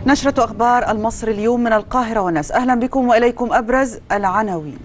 نشرة أخبار المصري اليوم من القاهرة والناس أهلا بكم وإليكم أبرز العناوين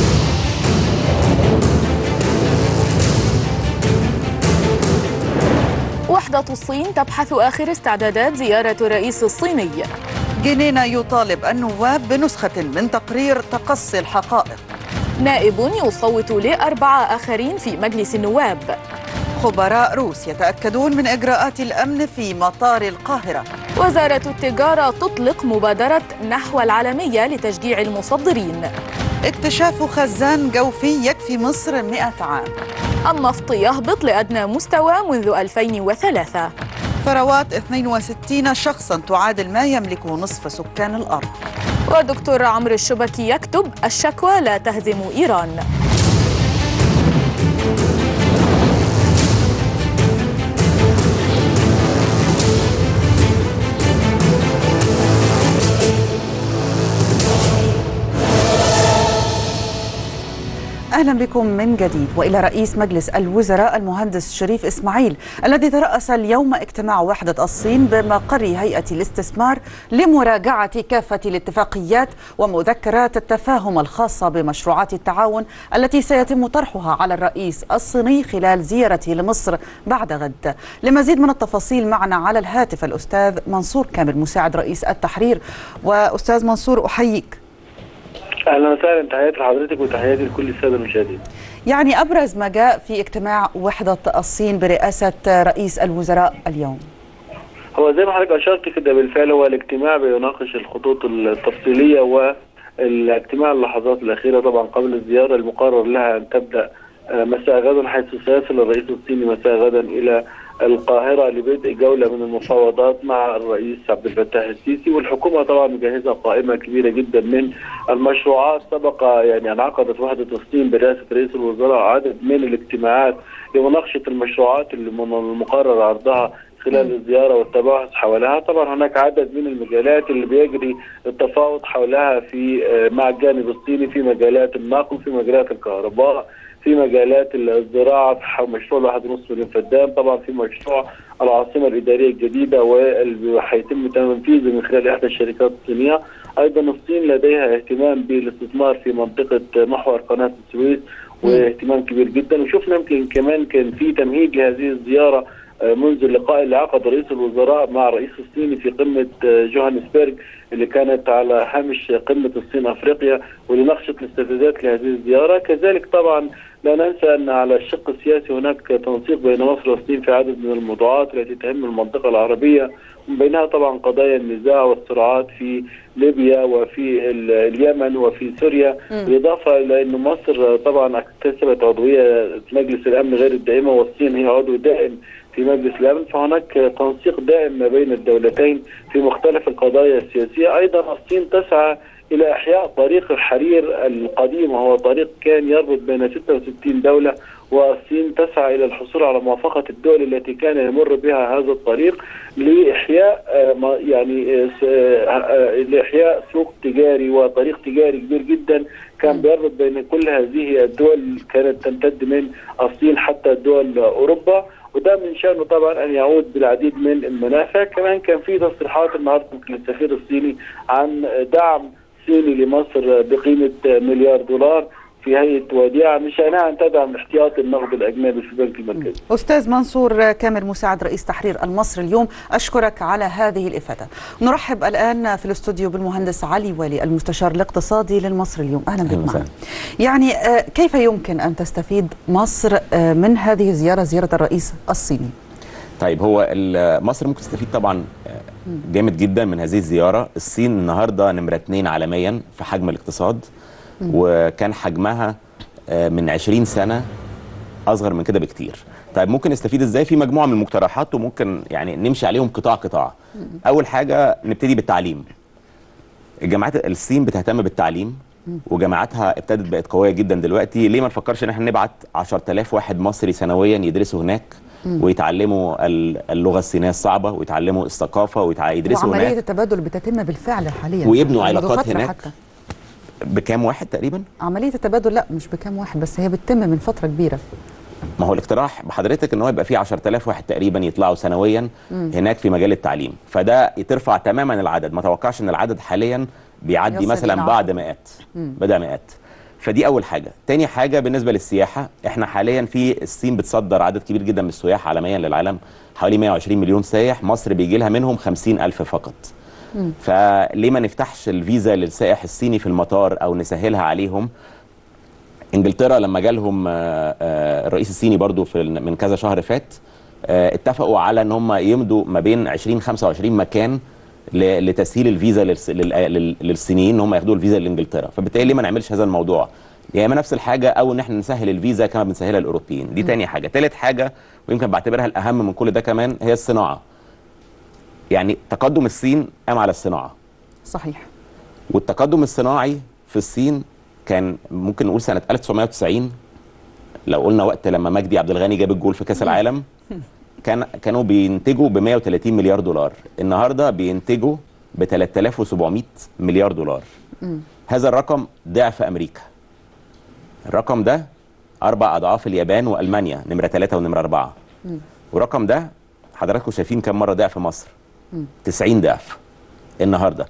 وحدة الصين تبحث آخر استعدادات زيارة الرئيس الصيني جنينة يطالب النواب بنسخة من تقرير تقصي الحقائق نائب يصوت لأربعة آخرين في مجلس النواب خبراء روس يتأكدون من إجراءات الأمن في مطار القاهرة وزارة التجارة تطلق مبادرة نحو العالمية لتشجيع المصدرين اكتشاف خزان جوفي يكفي مصر 100 عام النفط يهبط لأدنى مستوى منذ 2003 ثروات 62 شخصا تعادل ما يملك نصف سكان الأرض ودكتور عمرو الشبكي يكتب الشكوى لا تهزم إيران اهلا بكم من جديد والى رئيس مجلس الوزراء المهندس شريف اسماعيل الذي تراس اليوم اجتماع وحده الصين بمقر هيئه الاستثمار لمراجعه كافه الاتفاقيات ومذكرات التفاهم الخاصه بمشروعات التعاون التي سيتم طرحها على الرئيس الصيني خلال زيارته لمصر بعد غد. لمزيد من التفاصيل معنا على الهاتف الاستاذ منصور كامل مساعد رئيس التحرير واستاذ منصور احييك. اهلا وسهلا تحياتي لحضرتك وتحياتي لكل الساده المشاهدين. يعني ابرز ما جاء في اجتماع وحده الصين برئاسه رئيس الوزراء اليوم. هو زي ما حضرتك اشرت كده بالفعل هو الاجتماع بيناقش الخطوط التفصيليه والاجتماع اللحظات الاخيره طبعا قبل الزياره المقرر لها ان تبدا مساء غدا حيث سيصل الرئيس الصيني مساء غدا الى القاهره لبدء جوله من المفاوضات مع الرئيس عبد الفتاح السيسي والحكومه طبعا مجهزه قائمه كبيره جدا من المشروعات سبق يعني انعقدت وحده الصين برئاسه رئيس الوزراء عدد من الاجتماعات لمناقشه المشروعات اللي من المقرر عرضها خلال الزياره والتباحث حولها طبعا هناك عدد من المجالات اللي بيجري التفاوض حولها في مع الجانب الصيني في مجالات النقل في مجالات الكهرباء في مجالات الزراعه في مشروع واحد ونص مليون فدان طبعا في مشروع العاصمه الاداريه الجديده واللي هيتم تنفيذه من خلال احدى الشركات الصينيه ايضا الصين لديها اهتمام بالاستثمار في منطقه محور قناه السويس واهتمام كبير جدا وشفنا يمكن كمان كان في تمهيد لهذه الزياره منذ اللقاء اللي عقد رئيس الوزراء مع الرئيس الصيني في قمه جوهانسبرغ اللي كانت على هامش قمه الصين افريقيا ولنقشه الاستفادات لهذه الزياره، كذلك طبعا لا ننسى ان على الشق السياسي هناك تنسيق بين مصر والصين في عدد من الموضوعات التي تهم المنطقه العربيه من بينها طبعا قضايا النزاع والصراعات في ليبيا وفي اليمن وفي سوريا بالاضافه الى ان مصر طبعا اكتسبت عضويه مجلس الامن غير الدائمه والصين هي عضو دائم في مجلس الامن فهناك تنسيق دائم ما بين الدولتين في مختلف القضايا السياسيه ايضا الصين تسعى الى احياء طريق الحرير القديم وهو طريق كان يربط بين 66 دوله والصين تسعى الى الحصول على موافقه الدول التي كان يمر بها هذا الطريق لاحياء يعني لاحياء سوق تجاري وطريق تجاري كبير جدا كان بيربط بين كل هذه الدول كانت تمتد من الصين حتى دول اوروبا وده من شانه طبعا ان يعود بالعديد من المنافع كمان كان في تصريحات النهارده يمكن السفير الصيني عن دعم صيني لمصر بقيمه مليار دولار في هيئه وديعه من شانها ان تدعم احتياطي النقد الاجنبي في البنك المركزي. استاذ منصور كامل مساعد رئيس تحرير المصري اليوم اشكرك على هذه الافاده. نرحب الان في الاستوديو بالمهندس علي والي المستشار الاقتصادي للمصري اليوم اهلا بك معنا. يعني كيف يمكن ان تستفيد مصر من هذه الزياره زياره الرئيس الصيني؟ طيب هو مصر ممكن تستفيد طبعا جامد جدا من هذه الزياره، الصين النهارده نمره اثنين عالميا في حجم الاقتصاد وكان حجمها من 20 سنه اصغر من كده بكتير طيب ممكن نستفيد ازاي في مجموعه من المقترحات وممكن يعني نمشي عليهم قطاع قطاع اول حاجه نبتدي بالتعليم الجامعات الصين بتهتم بالتعليم وجامعاتها ابتدت بقت قويه جدا دلوقتي ليه ما نفكرش ان احنا نبعت 10000 واحد مصري سنويا يدرسوا هناك ويتعلموا اللغه الصينيه الصعبه ويتعلموا الثقافه ويدرسوا هناك وعمليه التبادل بتتم بالفعل حاليا ويبنوا علاقات هناك حتى. بكام واحد تقريبا؟ عمليه التبادل لا مش بكام واحد بس هي بتتم من فتره كبيره ما هو الاقتراح بحضرتك ان هو يبقى فيه 10000 واحد تقريبا يطلعوا سنويا هناك في مجال التعليم فده ترفع تماما العدد ما توقعش ان العدد حاليا بيعدي يصل مثلا إلى بعد عشرة. مئات بدا مئات فدي اول حاجه تاني حاجه بالنسبه للسياحه احنا حاليا في الصين بتصدر عدد كبير جدا من السياح عالميا للعالم حوالي 120 مليون سائح مصر بيجي لها منهم 50 الف فقط فليه ما نفتحش الفيزا للسائح الصيني في المطار او نسهلها عليهم انجلترا لما جالهم آه، آه، الرئيس الصيني برضو في ال- من كذا شهر فات آه، اتفقوا على ان هم يمضوا ما بين 20 25 مكان ل- لتسهيل الفيزا للس- لل- لل- للصينيين ان هم ياخدوا الفيزا لانجلترا فبالتالي ليه ما نعملش هذا الموضوع يا اما نفس الحاجه او ان احنا نسهل الفيزا كما بنسهلها الاوروبيين دي تاني حاجه تالت حاجه ويمكن بعتبرها الاهم من كل ده كمان هي الصناعه يعني تقدم الصين قام على الصناعه صحيح والتقدم الصناعي في الصين كان ممكن نقول سنه 1990 لو قلنا وقت لما مجدي عبد الغني جاب الجول في كاس العالم كان كانوا بينتجوا ب 130 مليار دولار النهارده بينتجوا ب 3700 مليار دولار هذا الرقم ضعف امريكا الرقم ده اربع اضعاف اليابان والمانيا نمره ثلاثه ونمره اربعه والرقم ده حضراتكم شايفين كم مره ضعف مصر 90 ضعف النهارده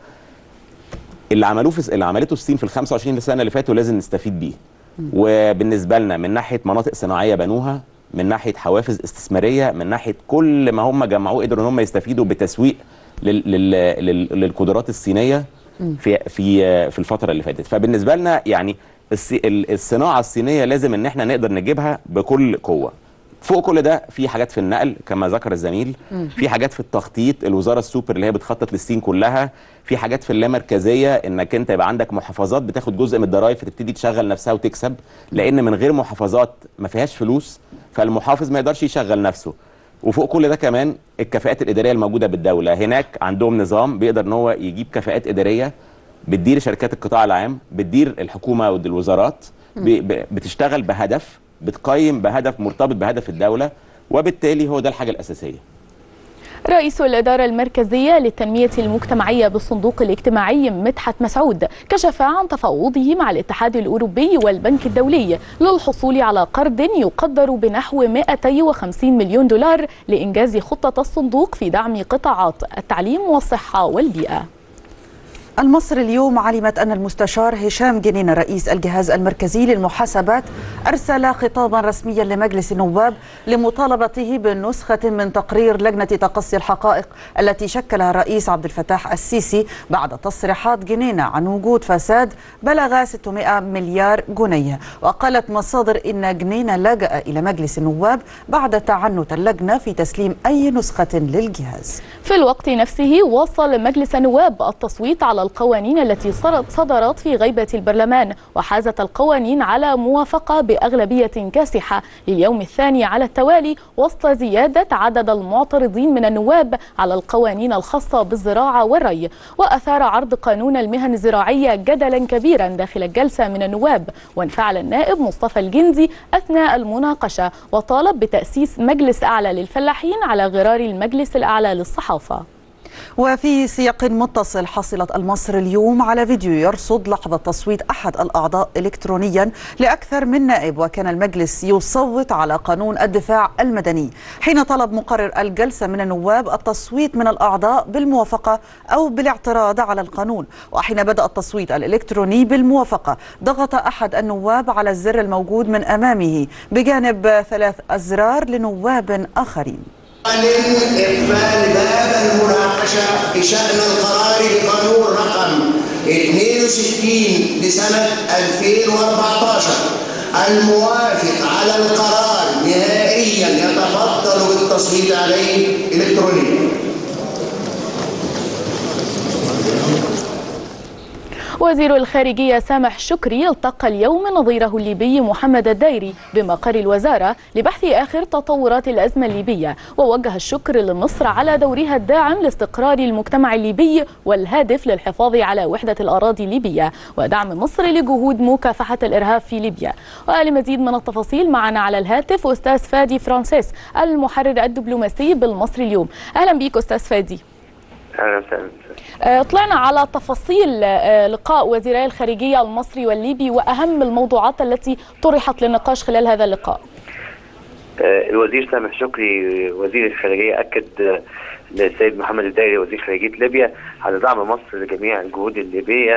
اللي عملوه في اللي عملته الصين في ال 25 سنه اللي فاتوا لازم نستفيد بيه وبالنسبه لنا من ناحيه مناطق صناعيه بنوها من ناحيه حوافز استثماريه من ناحيه كل ما هم جمعوه قدروا ان هم يستفيدوا بتسويق لل... لل... لل... للقدرات الصينيه في في في الفتره اللي فاتت فبالنسبه لنا يعني الص... ال- الصناعه الصينيه لازم ان احنا نقدر نجيبها بكل قوه فوق كل ده في حاجات في النقل كما ذكر الزميل في حاجات في التخطيط الوزاره السوبر اللي هي بتخطط للصين كلها في حاجات في اللامركزيه انك انت يبقى عندك محافظات بتاخد جزء من الضرائب فتبتدي تشغل نفسها وتكسب لان من غير محافظات ما فيهاش فلوس فالمحافظ ما يقدرش يشغل نفسه وفوق كل ده كمان الكفاءات الاداريه الموجوده بالدوله هناك عندهم نظام بيقدر ان هو يجيب كفاءات اداريه بتدير شركات القطاع العام بتدير الحكومه والوزارات ب- ب- بتشتغل بهدف بتقيم بهدف مرتبط بهدف الدوله وبالتالي هو ده الحاجه الاساسيه رئيس الإدارة المركزية للتنمية المجتمعية بالصندوق الاجتماعي مدحت مسعود كشف عن تفاوضه مع الاتحاد الأوروبي والبنك الدولي للحصول على قرض يقدر بنحو 250 مليون دولار لإنجاز خطة الصندوق في دعم قطاعات التعليم والصحة والبيئة المصري اليوم علمت أن المستشار هشام جنين رئيس الجهاز المركزي للمحاسبات أرسل خطابا رسميا لمجلس النواب لمطالبته بنسخة من تقرير لجنة تقصي الحقائق التي شكلها الرئيس عبد الفتاح السيسي بعد تصريحات جنين عن وجود فساد بلغ 600 مليار جنيه وقالت مصادر إن جنين لجأ إلى مجلس النواب بعد تعنت اللجنة في تسليم أي نسخة للجهاز في الوقت نفسه واصل مجلس النواب التصويت على القوانين التي صدرت- صدرت في غيبة البرلمان وحازت القوانين على موافقة بأغلبية كاسحة لليوم الثاني على التوالي وسط زيادة عدد المعترضين من النواب على القوانين الخاصة بالزراعة والري وأثار عرض قانون المهن الزراعية جدلا كبيرا داخل الجلسة من النواب وانفعل النائب مصطفى الجندي أثناء المناقشة وطالب بتأسيس مجلس أعلى للفلاحين على غرار المجلس الأعلى للصحافة وفي سياق متصل حصلت المصر اليوم على فيديو يرصد لحظة تصويت أحد الأعضاء إلكترونيا لأكثر من نائب وكان المجلس يصوت على قانون الدفاع المدني حين طلب مقرر الجلسة من النواب التصويت من الأعضاء بالموافقة أو بالاعتراض على القانون وحين بدأ التصويت الإلكتروني بالموافقة ضغط أحد النواب على الزر الموجود من أمامه بجانب ثلاث أزرار لنواب آخرين أعلن إقبال باب المناقشة بشأن القرار بقانون رقم 62 لسنة 2014 الموافق على القرار نهائيا يتفضل بالتصويت عليه إلكترونيا وزير الخارجية سامح شكري التقى اليوم نظيره الليبي محمد الدايري بمقر الوزارة لبحث آخر تطورات الأزمة الليبية ووجه الشكر لمصر على دورها الداعم لاستقرار المجتمع الليبي والهادف للحفاظ على وحدة الأراضي الليبية ودعم مصر لجهود مكافحة الإرهاب في ليبيا ولمزيد من التفاصيل معنا على الهاتف أستاذ فادي فرانسيس المحرر الدبلوماسي بالمصري اليوم أهلا بك أستاذ فادي اهلا وسهلا آه، طلعنا على تفاصيل آه، لقاء وزيري الخارجية المصري والليبي وأهم الموضوعات التي طرحت للنقاش خلال هذا اللقاء آه، الوزير سامح شكري وزير الخارجيه اكد آه، للسيد محمد الدايري وزير خارجيه ليبيا على دعم مصر لجميع الجهود الليبيه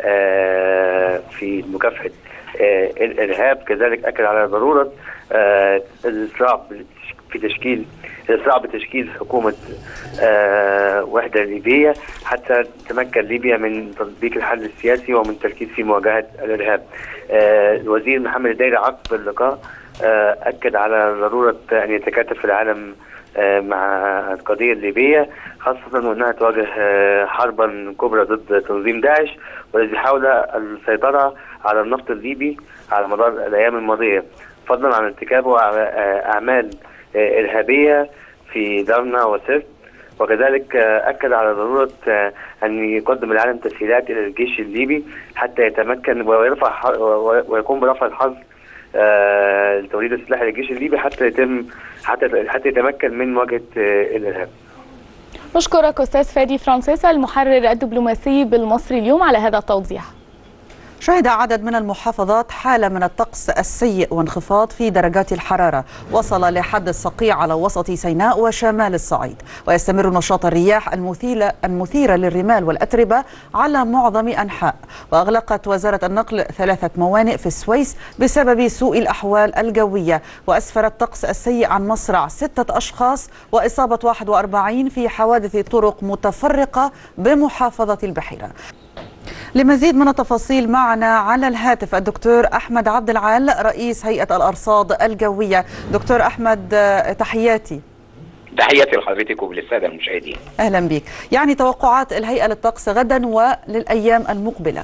آه، في مكافحه آه، الارهاب كذلك اكد على ضروره آه، الاسراع في تشكيل الاسراع بتشكيل حكومه آه، وحده ليبيه حتى تمكن ليبيا من تطبيق الحل السياسي ومن التركيز في مواجهه الارهاب. آه، الوزير محمد الدايري عقب اللقاء آه، اكد على ضروره ان يتكاتف العالم آه، مع القضيه الليبيه خاصه وانها تواجه آه، حربا كبرى ضد تنظيم داعش والذي حاول السيطره على النفط الليبي على مدار الايام الماضيه فضلا عن ارتكابه على آه، اعمال آه، ارهابيه في درنا وسرت وكذلك آه، اكد على ضروره آه، ان يقدم العالم تسهيلات الى الجيش الليبي حتى يتمكن ويرفع ح- و- ويقوم برفع الحظر آه، لتوريد السلاح للجيش الليبي حتى يتم حتى حتى يتمكن من مواجهه آه، الارهاب. نشكرك أستاذ فادي فرانسيسا المحرر الدبلوماسي بالمصري اليوم على هذا التوضيح شهد عدد من المحافظات حالة من الطقس السيء وانخفاض في درجات الحرارة وصل لحد الصقيع على وسط سيناء وشمال الصعيد ويستمر نشاط الرياح المثيرة, المثيرة للرمال والأتربة على معظم أنحاء وأغلقت وزارة النقل ثلاثة موانئ في السويس بسبب سوء الأحوال الجوية وأسفر الطقس السيء عن مصرع ستة أشخاص وإصابة 41 في حوادث طرق متفرقة بمحافظة البحيرة لمزيد من التفاصيل معنا على الهاتف الدكتور احمد عبد العال رئيس هيئه الارصاد الجويه دكتور احمد آه، تحياتي تحياتي لحضرتك وللساده المشاهدين. اهلا بك يعني توقعات الهيئه للطقس غدا وللايام المقبله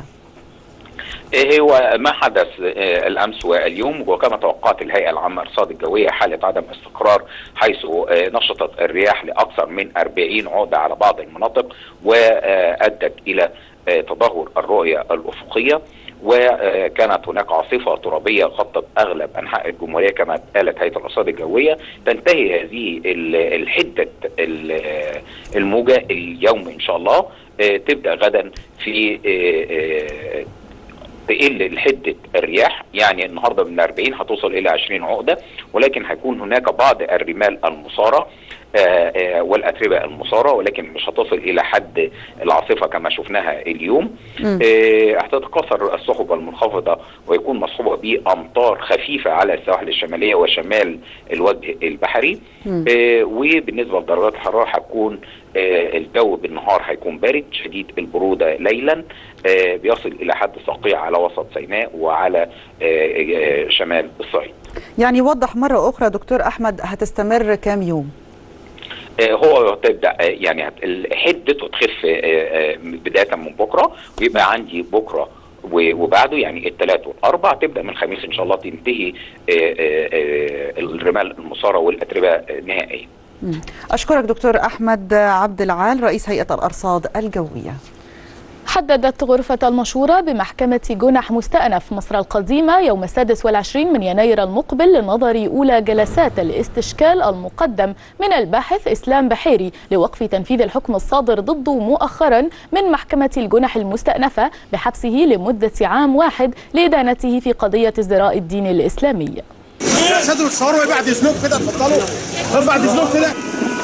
إيه هو ما حدث آه، الامس واليوم وكما توقعت الهيئه العامه للارصاد الجويه حاله عدم استقرار حيث آه، نشطت الرياح لاكثر من 40 عقده على بعض المناطق وادت الى آه، تدهور الرؤيه الافقيه وكانت هناك عاصفه ترابيه غطت اغلب انحاء الجمهوريه كما قالت هيئه الارصاد الجويه تنتهي هذه ال- الحده ال- الموجه اليوم ان شاء الله آه، تبدا غدا في آه، آه، تقل حده الرياح يعني النهارده من 40 هتوصل الى 20 عقده ولكن هيكون هناك بعض الرمال المصاره آه، آه، والاتربه المصاره ولكن مش هتصل الى حد العاصفه كما شفناها اليوم آه، هتتكاثر السحب المنخفضه ويكون مصحوبه بامطار خفيفه على السواحل الشماليه وشمال الوجه البحري آه، وبالنسبه لدرجات الحراره هتكون آه، الجو بالنهار هيكون بارد شديد البروده ليلا آه، بيصل الى حد صقيع على وسط سيناء وعلى آه، آه، شمال الصعيد يعني وضح مره اخرى دكتور احمد هتستمر كام يوم آه، هو تبدا آه، يعني هت- ال- حدته تخف آه، آه، بدايه من بكره ويبقى عندي بكره و- وبعده يعني الثلاث والاربع تبدا من الخميس ان شاء الله تنتهي آه، آه، آه، الرمال المصاره والاتربه آه، نهائيا مم. اشكرك دكتور احمد عبد العال رئيس هيئه الارصاد الجويه حددت غرفة المشورة بمحكمة جنح مستأنف مصر القديمة يوم السادس والعشرين من يناير المقبل لنظر أولى جلسات الاستشكال المقدم من الباحث إسلام بحيري لوقف تنفيذ الحكم الصادر ضده مؤخرا من محكمة الجنح المستأنفة بحبسه لمدة عام واحد لإدانته في قضية ازدراء الدين الإسلامي صدروا تصوروا بعد اذنكم كده اتفضلوا بعد اذنكم كده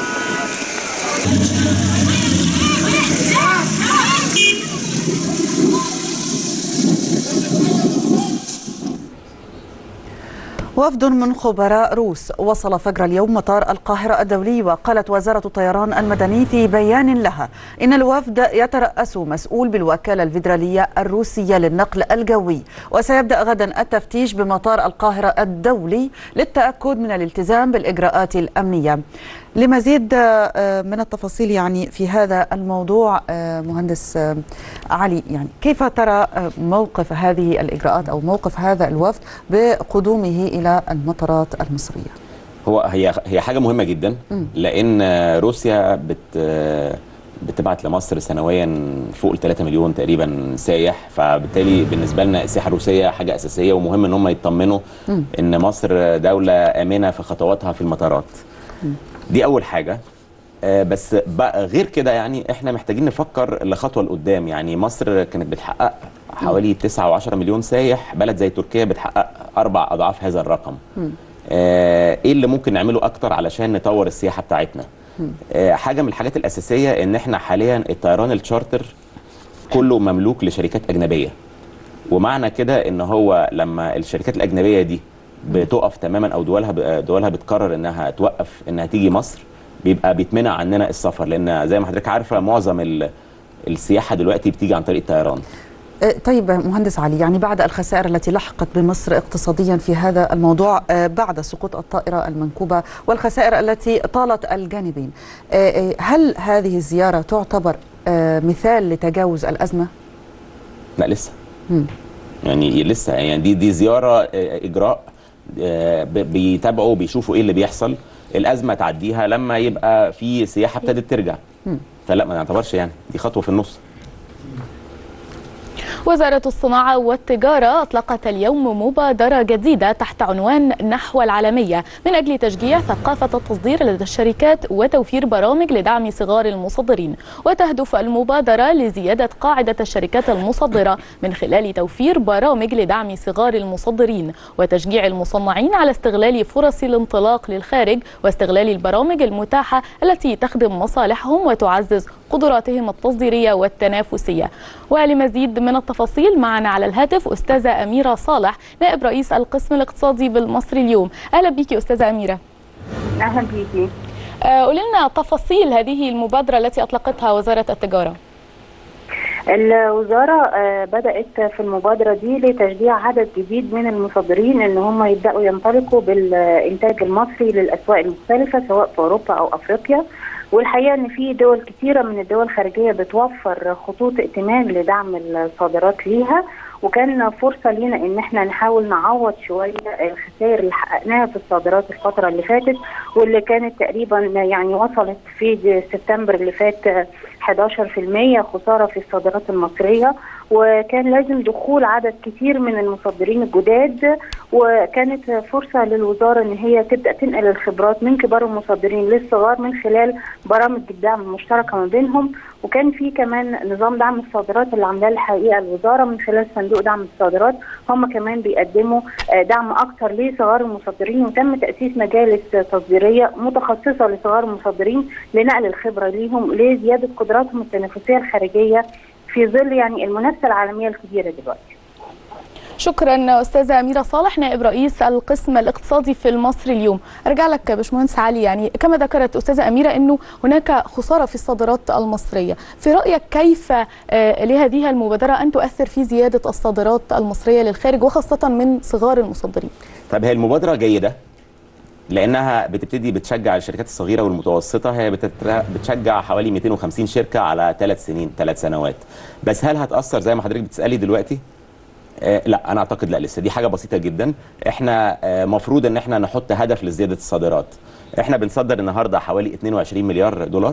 وفد من خبراء روس وصل فجر اليوم مطار القاهرة الدولي وقالت وزارة الطيران المدني في بيان لها إن الوفد يترأس مسؤول بالوكالة الفيدرالية الروسية للنقل الجوي وسيبدأ غدا التفتيش بمطار القاهرة الدولي للتأكد من الالتزام بالإجراءات الأمنية لمزيد آه، من التفاصيل يعني في هذا الموضوع آه، مهندس آه، علي يعني كيف ترى آه، موقف هذه الإجراءات أو موقف هذا الوفد بقدومه إلى المطارات المصرية هو هي هي حاجه مهمه جدا لان روسيا بت بتبعت لمصر سنويا فوق ال 3 مليون تقريبا سايح فبالتالي بالنسبه لنا السياحه الروسيه حاجه اساسيه ومهم ان هم يطمنوا ان مصر دوله امنه في خطواتها في المطارات دي اول حاجه آه، بس بقى غير كده يعني احنا محتاجين نفكر لخطوه لقدام يعني مصر كانت بتحقق حوالي 9 و10 مليون سايح بلد زي تركيا بتحقق اربع اضعاف هذا الرقم آه، ايه اللي ممكن نعمله اكتر علشان نطور السياحه بتاعتنا آه، حاجه من الحاجات الاساسيه ان احنا حاليا الطيران التشارتر كله مملوك لشركات اجنبيه ومعنى كده ان هو لما الشركات الاجنبيه دي بتقف تماما او دولها دولها بتقرر انها توقف انها تيجي مصر بيبقى بيتمنع عننا السفر لان زي ما حضرتك عارفه معظم ال- السياحه دلوقتي بتيجي عن طريق الطيران آه، طيب مهندس علي يعني بعد الخسائر التي لحقت بمصر اقتصاديا في هذا الموضوع آه، بعد سقوط الطائرة المنكوبة والخسائر التي طالت الجانبين آه، آه، هل هذه الزيارة تعتبر آه، مثال لتجاوز الأزمة؟ لا لسه مم. يعني لسه يعني دي دي زياره آه، اجراء آه، ب- بيتابعوا بيشوفوا ايه اللي بيحصل الازمه تعديها لما يبقى في سياحه ابتدت ترجع فلا ما نعتبرش يعني دي خطوه في النص وزارة الصناعة والتجارة أطلقت اليوم مبادرة جديدة تحت عنوان نحو العالمية من أجل تشجيع ثقافة التصدير لدى الشركات وتوفير برامج لدعم صغار المصدرين وتهدف المبادرة لزيادة قاعدة الشركات المصدرة من خلال توفير برامج لدعم صغار المصدرين وتشجيع المصنعين على استغلال فرص الانطلاق للخارج واستغلال البرامج المتاحة التي تخدم مصالحهم وتعزز قدراتهم التصديرية والتنافسية ولمزيد من التفاصيل معنا على الهاتف أستاذة أميرة صالح نائب رئيس القسم الاقتصادي بالمصري اليوم أهلا بك أستاذة أميرة اهلا بيكي آه، قولي لنا تفاصيل هذه المبادرة التي أطلقتها وزارة التجارة الوزاره آه، بدات في المبادره دي لتشجيع عدد جديد من المصدرين ان هم يبداوا ينطلقوا بالانتاج المصري للاسواق المختلفه سواء في اوروبا او افريقيا والحقيقه ان في دول كثيره من الدول الخارجيه بتوفر خطوط ائتمان لدعم الصادرات ليها وكان فرصه لينا ان احنا نحاول نعوض شويه الخسائر اللي حققناها في الصادرات الفتره اللي فاتت واللي كانت تقريبا يعني وصلت في سبتمبر اللي فات 11% خساره في الصادرات المصريه وكان لازم دخول عدد كتير من المصدرين الجداد وكانت فرصه للوزاره ان هي تبدا تنقل الخبرات من كبار المصدرين للصغار من خلال برامج الدعم المشتركه ما بينهم وكان في كمان نظام دعم الصادرات اللي عاملاه الحقيقه الوزاره من خلال صندوق دعم الصادرات هم كمان بيقدموا آه، دعم اكثر لصغار المصدرين وتم تاسيس مجالس تصديريه متخصصه لصغار المصدرين لنقل الخبره ليهم لزياده قدراتهم التنافسيه الخارجيه في ظل يعني المنافسه العالميه الكبيره دلوقتي. شكرا أستاذة أميرة صالح نائب رئيس القسم الاقتصادي في المصري اليوم أرجع لك باشمهندس علي يعني كما ذكرت أستاذة أميرة أنه هناك خسارة في الصادرات المصرية في رأيك كيف آه، لهذه المبادرة أن تؤثر في زيادة الصادرات المصرية للخارج وخاصة من صغار المصدرين طب هي المبادره جيده لانها بتبتدي بتشجع الشركات الصغيره والمتوسطه هي بتتر- بتشجع حوالي 250 شركه على ثلاث سنين ثلاث سنوات بس هل هتاثر زي ما حضرتك بتسالي دلوقتي آه لا انا اعتقد لا لسه دي حاجه بسيطه جدا احنا آه مفروض ان احنا نحط هدف لزياده الصادرات احنا بنصدر النهارده حوالي 22 مليار دولار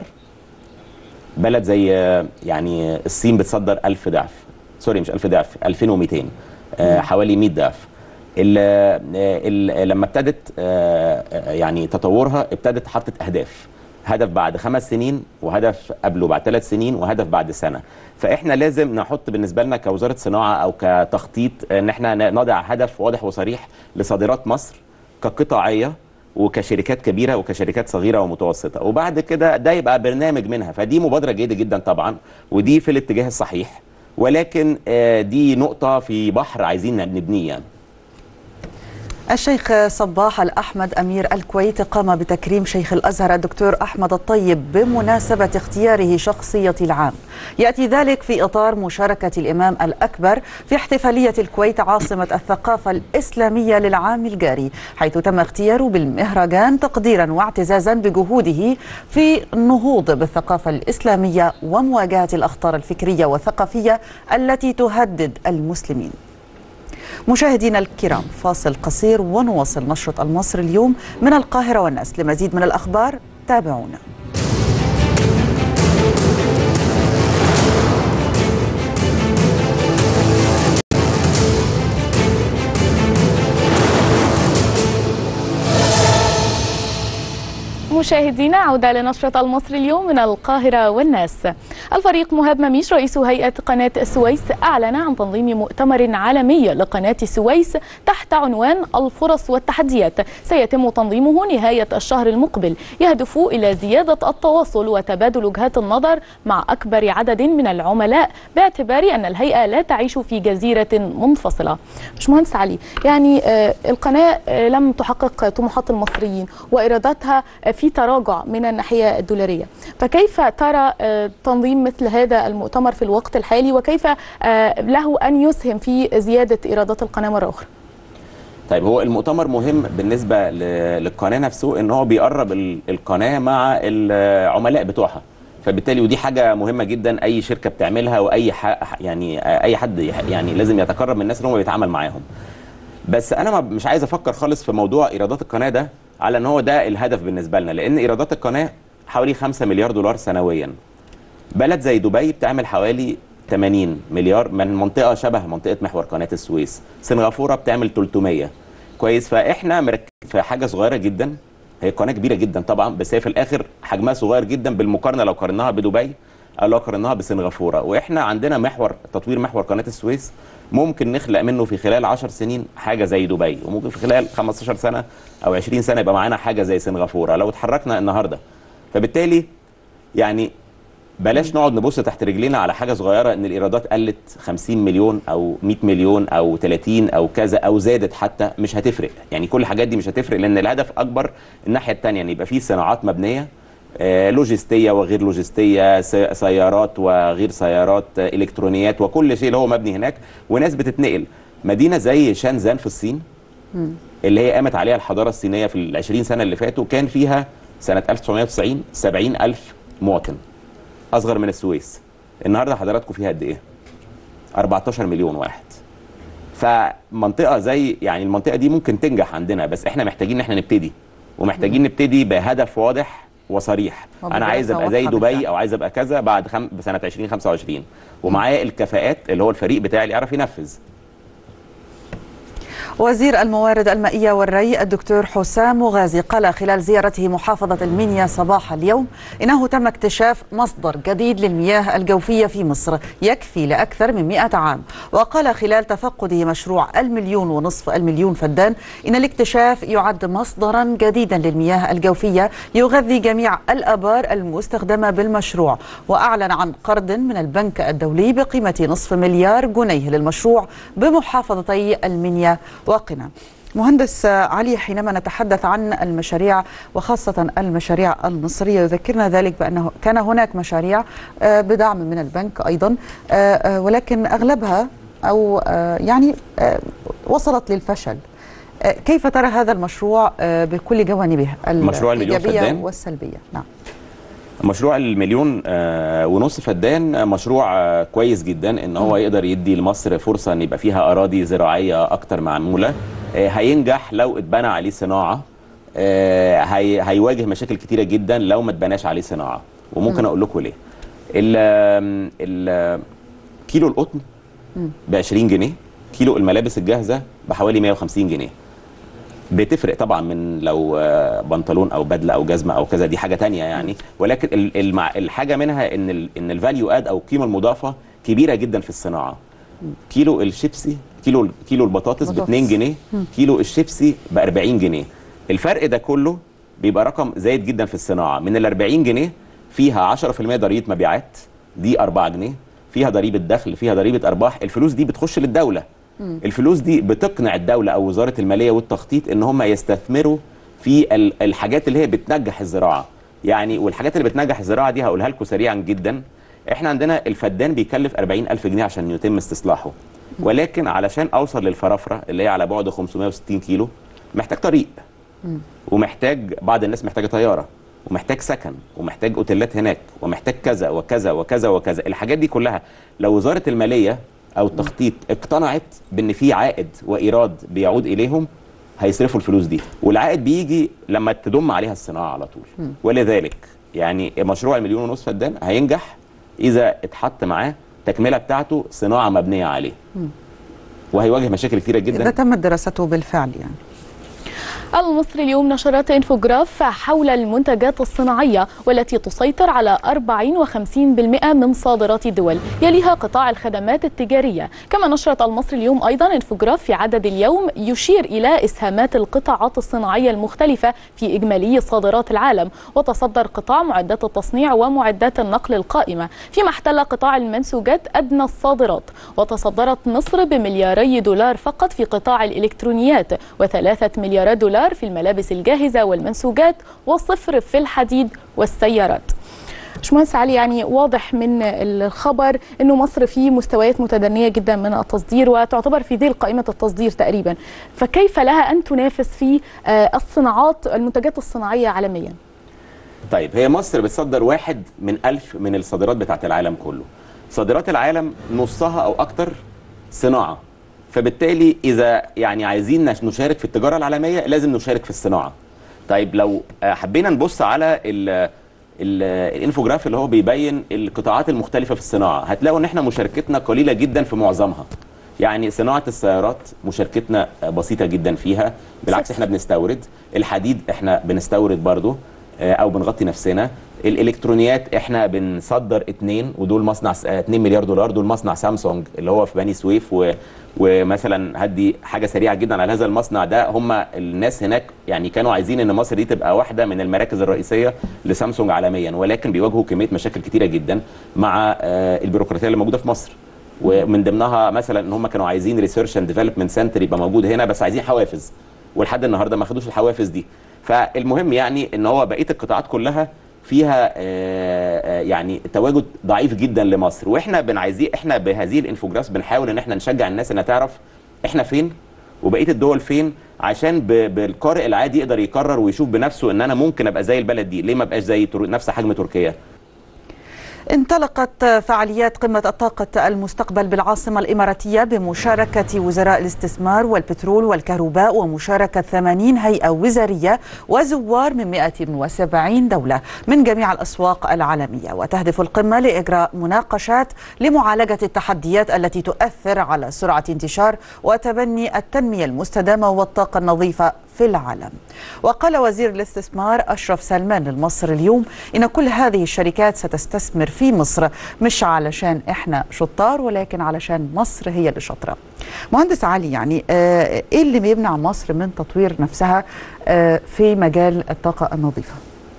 بلد زي آه، يعني الصين بتصدر 1000 ضعف سوري مش 1000 ضعف 2200 آه حوالي 100 ضعف ال ال لما ابتدت آه، آه، يعني تطورها ابتدت حطت اهداف هدف بعد خمس سنين وهدف قبله بعد ثلاث سنين وهدف بعد سنه فاحنا لازم نحط بالنسبه لنا كوزاره صناعه او كتخطيط ان احنا نضع هدف واضح وصريح لصادرات مصر كقطاعيه وكشركات كبيره وكشركات صغيره ومتوسطه وبعد كده ده يبقى برنامج منها فدي مبادره جيده جدا طبعا ودي في الاتجاه الصحيح ولكن آه، دي نقطه في بحر عايزين نبنيه يعني الشيخ صباح الأحمد أمير الكويت قام بتكريم شيخ الأزهر الدكتور أحمد الطيب بمناسبة اختياره شخصية العام يأتي ذلك في إطار مشاركة الإمام الأكبر في احتفالية الكويت عاصمة الثقافة الإسلامية للعام الجاري حيث تم اختياره بالمهرجان تقديرا واعتزازا بجهوده في النهوض بالثقافة الإسلامية ومواجهة الأخطار الفكرية والثقافية التي تهدد المسلمين مشاهدينا الكرام فاصل قصير ونواصل نشرة المصري اليوم من القاهرة والناس لمزيد من الأخبار تابعونا مشاهدينا عودة لنشرة المصري اليوم من القاهرة والناس الفريق مهاب مميش رئيس هيئة قناة السويس أعلن عن تنظيم مؤتمر عالمي لقناة السويس تحت عنوان الفرص والتحديات سيتم تنظيمه نهاية الشهر المقبل يهدف إلى زيادة التواصل وتبادل وجهات النظر مع أكبر عدد من العملاء باعتبار أن الهيئة لا تعيش في جزيرة منفصلة باشمهندس علي يعني آه، القناة آه، لم تحقق طموحات المصريين وإيراداتها في تراجع من الناحية الدولارية فكيف ترى آه، تنظيم مثل هذا المؤتمر في الوقت الحالي وكيف آه، له أن يسهم في زيادة إيرادات القناة مرة أخرى طيب هو المؤتمر مهم بالنسبه ل- للقناه نفسه ان هو بيقرب ال- القناه مع العملاء بتوعها فبالتالي ودي حاجه مهمه جدا اي شركه بتعملها واي ح... يعني اي حد يح- يعني لازم يتقرب من الناس اللي هو بيتعامل معاهم بس انا ما- مش عايز افكر خالص في موضوع ايرادات القناه ده على ان هو ده الهدف بالنسبه لنا لان ايرادات القناه حوالي 5 مليار دولار سنويا بلد زي دبي بتعمل حوالي 80 مليار من منطقه شبه منطقه محور قناه السويس سنغافوره بتعمل 300 كويس فاحنا مركز في حاجه صغيره جدا هي قناه كبيره جدا طبعا بس هي في الاخر حجمها صغير جدا بالمقارنه لو قارناها بدبي او لو قارناها بسنغافوره واحنا عندنا محور تطوير محور قناه السويس ممكن نخلق منه في خلال 10 سنين حاجه زي دبي وممكن في خلال 15 سنه او 20 سنه يبقى معانا حاجه زي سنغافوره لو اتحركنا النهارده فبالتالي يعني بلاش نقعد نبص تحت رجلينا على حاجه صغيره ان الايرادات قلت 50 مليون او 100 مليون او 30 او كذا او زادت حتى مش هتفرق يعني كل الحاجات دي مش هتفرق لان الهدف اكبر الناحيه الثانيه ان يبقى في صناعات مبنيه آه، لوجستيه وغير لوجستيه س- سيارات وغير سيارات آه، الكترونيات وكل شيء اللي هو مبني هناك وناس بتتنقل مدينه زي شانزان في الصين اللي هي قامت عليها الحضاره الصينيه في ال 20 سنه اللي فاتوا كان فيها سنه 1990 70 الف مواطن اصغر من السويس النهارده حضراتكم فيها قد ايه 14 مليون واحد فمنطقه زي يعني المنطقه دي ممكن تنجح عندنا بس احنا محتاجين ان احنا نبتدي ومحتاجين نبتدي بهدف واضح وصريح وبدراسة انا عايز ابقى زي واضحة دبي بالفعل. او عايز ابقى كذا بعد خم... سنه 2025 ومعايا الكفاءات اللي هو الفريق بتاعي اللي يعرف ينفذ وزير الموارد المائية والري الدكتور حسام غازي قال خلال زيارته محافظة المنيا صباح اليوم إنه تم اكتشاف مصدر جديد للمياه الجوفية في مصر يكفي لأكثر من 100 عام وقال خلال تفقده مشروع المليون ونصف المليون فدان إن الاكتشاف يعد مصدرا جديدا للمياه الجوفية يغذي جميع الآبار المستخدمة بالمشروع وأعلن عن قرض من البنك الدولي بقيمة نصف مليار جنيه للمشروع بمحافظتي المنيا وقنا مهندس علي حينما نتحدث عن المشاريع وخاصة المشاريع المصرية يذكرنا ذلك بأنه كان هناك مشاريع آه، بدعم من البنك أيضا آه، آه، ولكن أغلبها أو آه، يعني آه، وصلت للفشل آه، كيف ترى هذا المشروع آه، بكل جوانبه مشروع المليون الإيجابية فدان؟ والسلبية نعم مشروع المليون آه، ونص فدان آه، مشروع آه، كويس جدا ان هو يقدر يدي لمصر فرصه ان يبقى فيها اراضي زراعيه اكتر معموله آه، هينجح لو اتبنى عليه صناعه آه، هي هيواجه مشاكل كتيره جدا لو ما اتبناش عليه صناعه وممكن اقول لكم ليه ال ال كيلو القطن ب 20 جنيه كيلو الملابس الجاهزه بحوالي 150 جنيه بتفرق طبعا من لو آه، بنطلون او بدله او جزمه او كذا دي حاجه تانية يعني ولكن ال- المع- الحاجه منها ان ال ان الفاليو اد او القيمه المضافه كبيره جدا في الصناعه كيلو الشيبسي كيلو كيلو البطاطس ب بطاطس. 2 جنيه كيلو الشيبسي ب 40 جنيه الفرق ده كله بيبقى رقم زايد جدا في الصناعه من ال 40 جنيه فيها 10% ضريبه مبيعات دي 4 جنيه فيها ضريبه دخل فيها ضريبه ارباح الفلوس دي بتخش للدوله الفلوس دي بتقنع الدوله او وزاره الماليه والتخطيط ان هم يستثمروا في ال- الحاجات اللي هي بتنجح الزراعه يعني والحاجات اللي بتنجح الزراعه دي هقولها لكم سريعا جدا احنا عندنا الفدان بيكلف 40000 جنيه عشان يتم استصلاحه ولكن علشان اوصل للفرافره اللي هي على بعد 560 كيلو محتاج طريق ومحتاج بعض الناس محتاجه طياره ومحتاج سكن ومحتاج اوتيلات هناك ومحتاج كذا وكذا وكذا وكذا الحاجات دي كلها لو وزاره الماليه او التخطيط اقتنعت بان في عائد وايراد بيعود اليهم هيصرفوا الفلوس دي والعائد بيجي لما تضم عليها الصناعه على طول ولذلك يعني مشروع المليون ونص فدان هينجح اذا اتحط معاه تكمله بتاعته صناعه مبنيه عليه وهيواجه مشاكل كتيره إذا جدا تمت دراسته بالفعل يعني المصري اليوم نشرت انفوجراف حول المنتجات الصناعية والتي تسيطر على 54% من صادرات الدول يليها قطاع الخدمات التجارية كما نشرت المصري اليوم أيضا انفوجراف في عدد اليوم يشير إلى إسهامات القطاعات الصناعية المختلفة في إجمالي صادرات العالم وتصدر قطاع معدات التصنيع ومعدات النقل القائمة فيما احتل قطاع المنسوجات أدنى الصادرات وتصدرت مصر بملياري دولار فقط في قطاع الإلكترونيات وثلاثة مليارات دولار في الملابس الجاهزة والمنسوجات وصفر في الحديد والسيارات باشمهندس علي يعني واضح من الخبر انه مصر في مستويات متدنيه جدا من التصدير وتعتبر في ذيل قائمه التصدير تقريبا فكيف لها ان تنافس في آه، الصناعات المنتجات الصناعيه عالميا طيب هي مصر بتصدر واحد من ألف من الصادرات بتاعت العالم كله صادرات العالم نصها أو أكتر صناعة فبالتالي إذا يعني عايزين نش- نشارك في التجارة العالمية لازم نشارك في الصناعة طيب لو آه، حبينا نبص على ال ال الانفوجراف اللي هو بيبين القطاعات المختلفة في الصناعة هتلاقوا ان احنا مشاركتنا قليلة جدا في معظمها يعني صناعة السيارات مشاركتنا آه، بسيطة جدا فيها بالعكس احنا بنستورد الحديد احنا بنستورد برضو آه، او بنغطي نفسنا الالكترونيات احنا بنصدر اتنين ودول مصنع س- آه، 2 مليار دولار دول مصنع سامسونج اللي هو في بني سويف و ومثلا هدي حاجه سريعه جدا على هذا المصنع ده هم الناس هناك يعني كانوا عايزين ان مصر دي تبقى واحده من المراكز الرئيسيه لسامسونج عالميا ولكن بيواجهوا كميه مشاكل كتيره جدا مع آه، البيروقراطيه اللي موجوده في مصر ومن ضمنها مثلا ان هم كانوا عايزين ريسيرش اند ديفلوبمنت سنتر يبقى موجود هنا بس عايزين حوافز ولحد النهارده ما خدوش الحوافز دي فالمهم يعني ان هو بقيه القطاعات كلها فيها آه، آه، يعني تواجد ضعيف جدا لمصر واحنا بنعايزين احنا بهذه الانفوجراف بنحاول ان احنا نشجع الناس انها تعرف احنا فين وبقيه الدول فين عشان ب- بالقارئ العادي يقدر يقرر ويشوف بنفسه ان انا ممكن ابقى زي البلد دي ليه ما ابقاش زي تر- نفس حجم تركيا انطلقت فعاليات قمة الطاقة المستقبل بالعاصمة الإماراتية بمشاركة وزراء الاستثمار والبترول والكهرباء ومشاركة 80 هيئة وزارية وزوار من 170 دولة من جميع الأسواق العالمية وتهدف القمة لإجراء مناقشات لمعالجة التحديات التي تؤثر على سرعة انتشار وتبني التنمية المستدامة والطاقة النظيفة في العالم وقال وزير الاستثمار أشرف سلمان للمصر اليوم إن كل هذه الشركات ستستثمر في مصر مش علشان إحنا شطار ولكن علشان مصر هي اللي شاطرة مهندس علي يعني آه، إيه اللي بيمنع مصر من تطوير نفسها آه، في مجال الطاقة النظيفة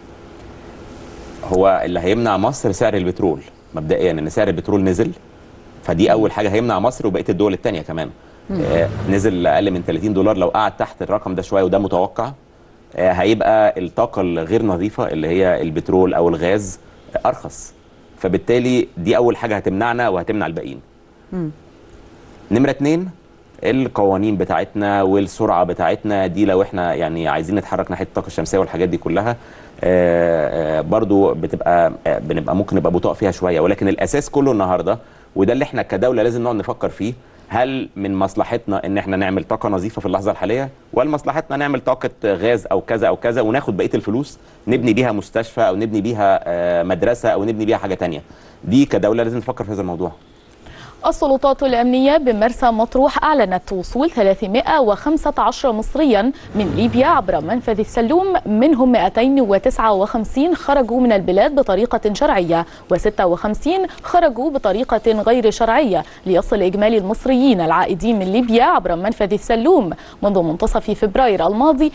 هو اللي هيمنع مصر سعر البترول مبدئيا ان سعر البترول نزل فدي اول حاجه هيمنع مصر وبقيه الدول الثانيه كمان آه نزل اقل من 30 دولار لو قعد تحت الرقم ده شويه وده متوقع آه هيبقى الطاقه الغير نظيفه اللي هي البترول او الغاز آه ارخص فبالتالي دي اول حاجه هتمنعنا وهتمنع الباقيين نمرة اتنين القوانين بتاعتنا والسرعة بتاعتنا دي لو احنا يعني عايزين نتحرك ناحية الطاقة الشمسية والحاجات دي كلها آه، آه، برضو بتبقى آه، بنبقى ممكن نبقى بطاء فيها شوية ولكن الأساس كله النهاردة وده اللي احنا كدولة لازم نقعد نفكر فيه هل من مصلحتنا ان احنا نعمل طاقة نظيفة في اللحظة الحالية ولا مصلحتنا نعمل طاقة غاز او كذا او كذا وناخد بقية الفلوس نبني بيها مستشفى او نبني بيها آه، مدرسة او نبني بيها حاجة تانية دي كدولة لازم نفكر في هذا الموضوع السلطات الأمنية بمرسى مطروح أعلنت وصول 315 مصريا من ليبيا عبر منفذ السلوم منهم 259 خرجوا من البلاد بطريقة شرعية و56 خرجوا بطريقة غير شرعية ليصل إجمالي المصريين العائدين من ليبيا عبر منفذ السلوم منذ منتصف فبراير الماضي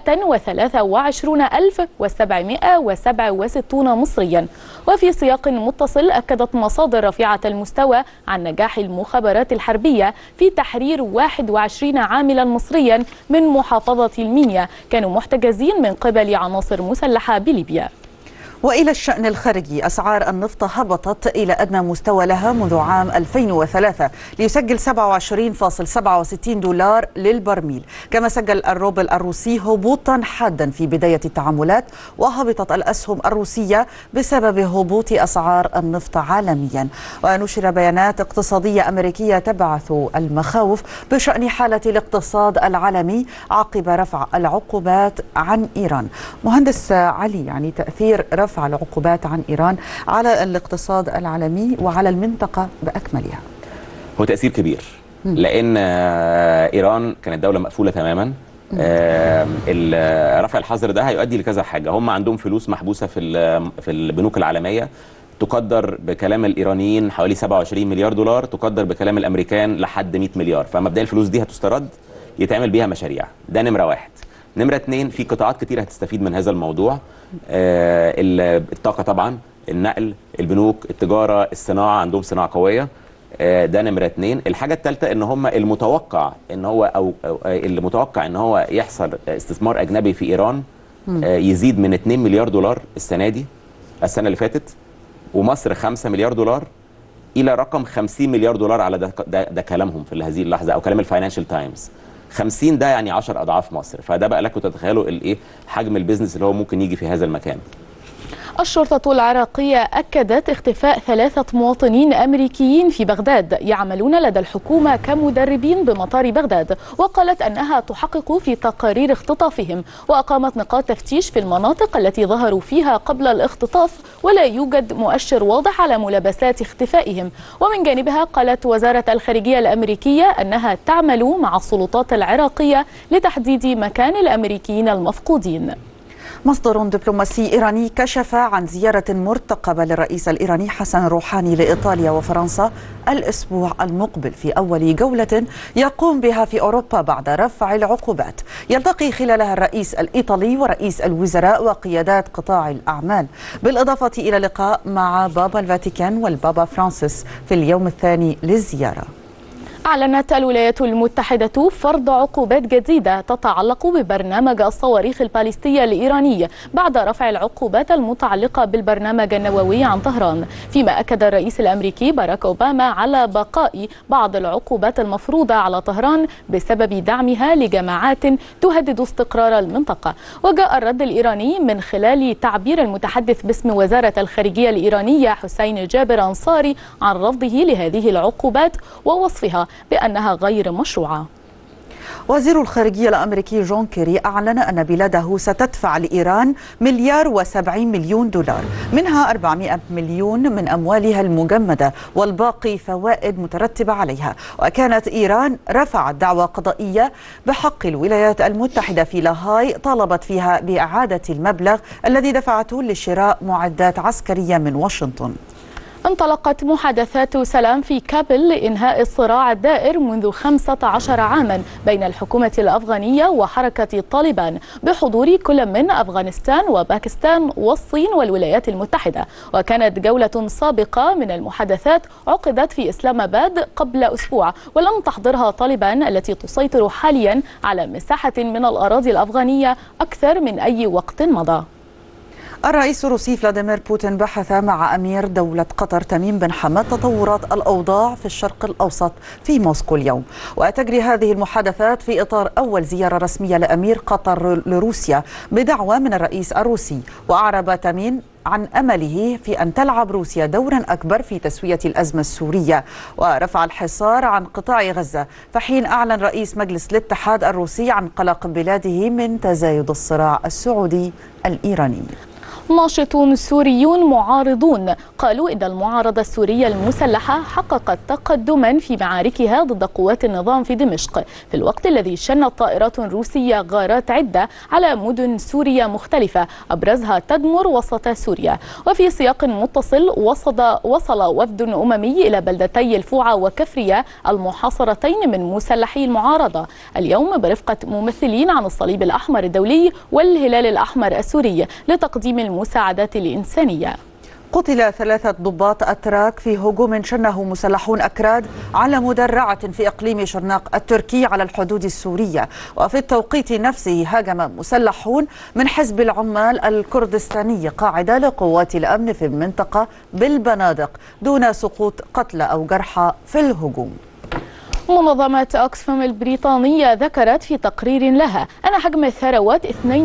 123767 مصريا وفي سياق متصل أكدت مصادر رفيعة المستوى عن نجاح المخابرات الحربية في تحرير 21 عاملا مصريا من محافظة المنيا كانوا محتجزين من قبل عناصر مسلحة بليبيا وإلى الشأن الخارجي أسعار النفط هبطت إلى أدنى مستوى لها منذ عام 2003 ليسجل 27.67 دولار للبرميل كما سجل الروبل الروسي هبوطا حادا في بداية التعاملات وهبطت الأسهم الروسية بسبب هبوط أسعار النفط عالميا ونشر بيانات اقتصادية أمريكية تبعث المخاوف بشأن حالة الاقتصاد العالمي عقب رفع العقوبات عن إيران مهندس علي يعني تأثير رفع العقوبات عن إيران على الاقتصاد العالمي وعلى المنطقة بأكملها هو تأثير كبير لأن آه، إيران كانت دولة مقفولة تماما آه، ال- رفع الحظر ده هيؤدي لكذا حاجه هم عندهم فلوس محبوسه في ال- في البنوك العالميه تقدر بكلام الايرانيين حوالي 27 مليار دولار تقدر بكلام الامريكان لحد 100 مليار فمبدئيا الفلوس دي هتسترد يتعمل بيها مشاريع ده نمره واحد نمره اتنين في قطاعات كتير هتستفيد من هذا الموضوع آه، ال- الطاقه طبعا النقل البنوك التجاره الصناعه عندهم صناعه قويه آه، ده نمره اتنين الحاجه الثالثه ان هم المتوقع ان هو او أو- آه، المتوقع ان هو يحصل استثمار اجنبي في ايران آه، يزيد من 2 مليار دولار السنه دي السنه اللي فاتت ومصر 5 مليار دولار الى رقم 50 مليار دولار على ده ده, ده كلامهم في هذه اللحظه او كلام الفاينانشال تايمز 50 ده يعني 10 اضعاف مصر فده بقى لكم تتخيلوا الايه حجم البيزنس اللي هو ممكن يجي في هذا المكان الشرطة العراقية أكدت اختفاء ثلاثة مواطنين أمريكيين في بغداد يعملون لدى الحكومة كمدربين بمطار بغداد وقالت أنها تحقق في تقارير اختطافهم وأقامت نقاط تفتيش في المناطق التي ظهروا فيها قبل الاختطاف ولا يوجد مؤشر واضح على ملابسات اختفائهم ومن جانبها قالت وزارة الخارجية الأمريكية أنها تعمل مع السلطات العراقية لتحديد مكان الأمريكيين المفقودين مصدر دبلوماسي إيراني كشف عن زيارة مرتقبة للرئيس الإيراني حسن روحاني لإيطاليا وفرنسا الأسبوع المقبل في أول جولة يقوم بها في أوروبا بعد رفع العقوبات يلتقي خلالها الرئيس الإيطالي ورئيس الوزراء وقيادات قطاع الأعمال بالإضافة إلى لقاء مع بابا الفاتيكان والبابا فرانسيس في اليوم الثاني للزيارة أعلنت الولايات المتحدة فرض عقوبات جديدة تتعلق ببرنامج الصواريخ الباليستية الإيراني بعد رفع العقوبات المتعلقة بالبرنامج النووي عن طهران فيما أكد الرئيس الأمريكي باراك أوباما على بقاء بعض العقوبات المفروضة على طهران بسبب دعمها لجماعات تهدد استقرار المنطقة وجاء الرد الإيراني من خلال تعبير المتحدث باسم وزارة الخارجية الإيرانية حسين جابر أنصاري عن رفضه لهذه العقوبات ووصفها بأنها غير مشروعة وزير الخارجية الأمريكي جون كيري أعلن أن بلاده ستدفع لإيران مليار وسبعين مليون دولار منها 400 مليون من أموالها المجمدة والباقي فوائد مترتبة عليها وكانت إيران رفعت دعوى قضائية بحق الولايات المتحدة في لاهاي طالبت فيها بإعادة المبلغ الذي دفعته لشراء معدات عسكرية من واشنطن انطلقت محادثات سلام في كابل لإنهاء الصراع الدائر منذ 15 عاما بين الحكومة الأفغانية وحركة طالبان بحضور كل من أفغانستان وباكستان والصين والولايات المتحدة وكانت جولة سابقة من المحادثات عقدت في إسلام آباد قبل أسبوع ولم تحضرها طالبان التي تسيطر حاليا على مساحة من الأراضي الأفغانية أكثر من أي وقت مضى الرئيس الروسي فلاديمير بوتين بحث مع أمير دولة قطر تميم بن حمد تطورات الأوضاع في الشرق الأوسط في موسكو اليوم وتجري هذه المحادثات في إطار أول زيارة رسمية لأمير قطر لروسيا بدعوة من الرئيس الروسي وأعرب تميم عن امله في ان تلعب روسيا دورا اكبر في تسويه الازمه السوريه ورفع الحصار عن قطاع غزه فحين اعلن رئيس مجلس الاتحاد الروسي عن قلق بلاده من تزايد الصراع السعودي الايراني ناشطون سوريون معارضون قالوا إن المعارضة السورية المسلحة حققت تقدما في معاركها ضد قوات النظام في دمشق في الوقت الذي شنت طائرات روسية غارات عدة على مدن سوريا مختلفة أبرزها تدمر وسط سوريا وفي سياق متصل وصل, وصل وفد أممي إلى بلدتي الفوعة وكفرية المحاصرتين من مسلحي المعارضة اليوم برفقة ممثلين عن الصليب الأحمر الدولي والهلال الأحمر السوري لتقديم المساعدات الإنسانية قتل ثلاثة ضباط أتراك في هجوم شنه مسلحون أكراد على مدرعة في إقليم شرناق التركي على الحدود السورية وفي التوقيت نفسه هاجم مسلحون من حزب العمال الكردستاني قاعدة لقوات الأمن في المنطقة بالبنادق دون سقوط قتلى أو جرحى في الهجوم منظمة أكسفام البريطانية ذكرت في تقرير لها أن حجم الثروات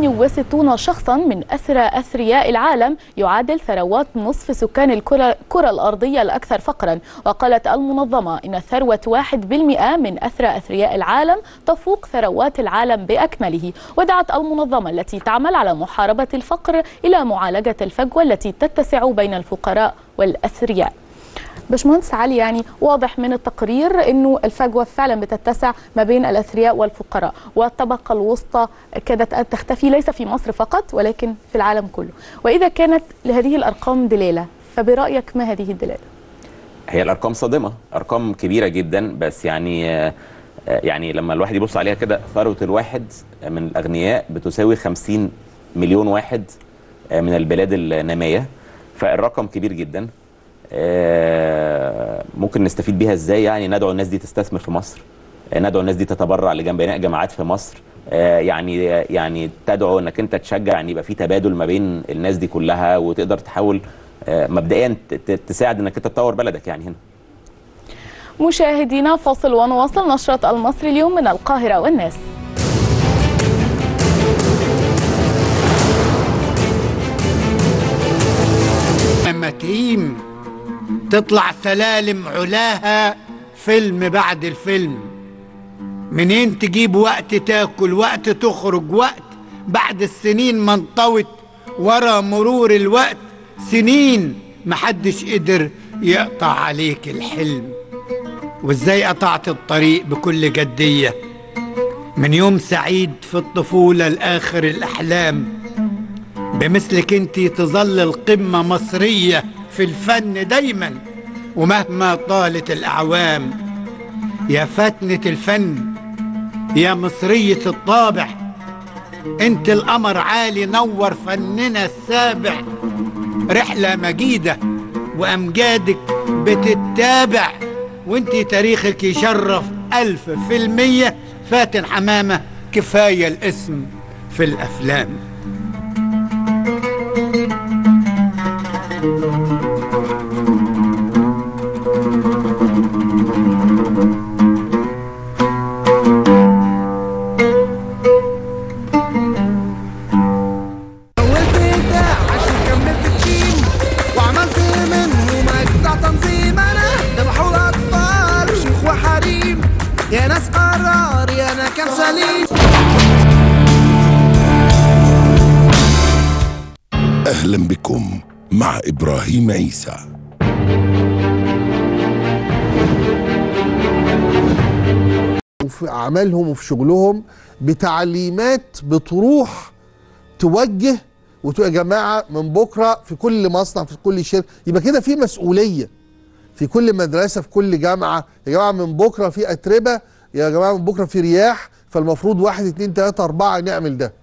62 شخصا من أسرى أثرياء العالم يعادل ثروات نصف سكان الكرة, الكرة الأرضية الأكثر فقرا وقالت المنظمة إن ثروة 1% من أسرى أثرياء العالم تفوق ثروات العالم بأكمله ودعت المنظمة التي تعمل على محاربة الفقر إلى معالجة الفجوة التي تتسع بين الفقراء والأثرياء باشمهندس علي يعني واضح من التقرير انه الفجوه فعلا بتتسع ما بين الاثرياء والفقراء والطبقه الوسطى كادت ان تختفي ليس في مصر فقط ولكن في العالم كله واذا كانت لهذه الارقام دلاله فبرايك ما هذه الدلاله هي الارقام صادمه ارقام كبيره جدا بس يعني آه، آه، يعني لما الواحد يبص عليها كده ثروه الواحد من الاغنياء بتساوي 50 مليون واحد آه، من البلاد الناميه فالرقم كبير جدا آه، ممكن نستفيد بيها ازاي يعني ندعو الناس دي تستثمر في مصر آه، ندعو الناس دي تتبرع لجنب بناء جامعات في مصر آه، يعني يعني تدعو انك انت تشجع ان يبقى في تبادل ما بين الناس دي كلها وتقدر تحاول آه، مبدئيا ت- ت- تساعد انك انت تطور بلدك يعني هنا مشاهدينا فاصل ونواصل نشرة المصري اليوم من القاهرة والناس متيم تطلع سلالم علاها فيلم بعد الفيلم منين تجيب وقت تاكل وقت تخرج وقت بعد السنين ما انطوت ورا مرور الوقت سنين محدش قدر يقطع عليك الحلم وازاي قطعت الطريق بكل جدية من يوم سعيد في الطفولة لآخر الأحلام بمثلك انت تظل القمة مصرية في الفن دايما ومهما طالت الأعوام يا فتنة الفن يا مصرية الطابع انت القمر عالي نور فننا السابع رحلة مجيدة وأمجادك بتتابع وانت تاريخك يشرف ألف في المية فاتن حمامة كفاية الاسم في الأفلام حولت ابداع عشان كملت التيم وعملت منهم اجدع تنظيم انا ذبحوا الاطفال شيوخ وحريم يا ناس قرار يا انا كان سليم أهلا بكم مع إبراهيم عيسى وفي اعمالهم وفي شغلهم بتعليمات بتروح توجه وتقول يا جماعه من بكره في كل مصنع في كل شركه يبقى كده في مسؤوليه في كل مدرسه في كل جامعه يا جماعه من بكره في اتربه يا جماعه من بكره في رياح فالمفروض واحد اتنين تلاته اربعه نعمل ده